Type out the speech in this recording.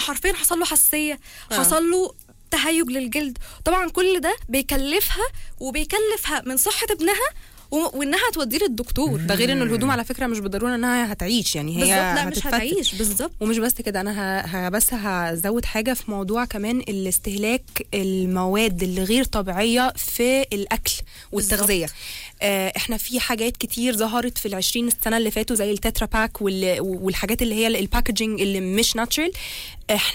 حرفيا حصل له حساسيه آه. حصل له تهيج للجلد طبعا كل ده بيكلفها وبيكلفها من صحه ابنها و- وانها توديه للدكتور ده غير ان الهدوم على فكره مش بالضروره انها هتعيش يعني هي بالظبط لا مش هتتفتت. هتعيش بالظبط ومش بس كده انا ه... ه... بس هزود حاجه في موضوع كمان الاستهلاك المواد اللي غير طبيعيه في الاكل والتغذيه آه احنا في حاجات كتير ظهرت في العشرين السنه اللي فاتوا زي التترا باك وال... والحاجات اللي هي الباكجينج اللي مش ناتشرال احنا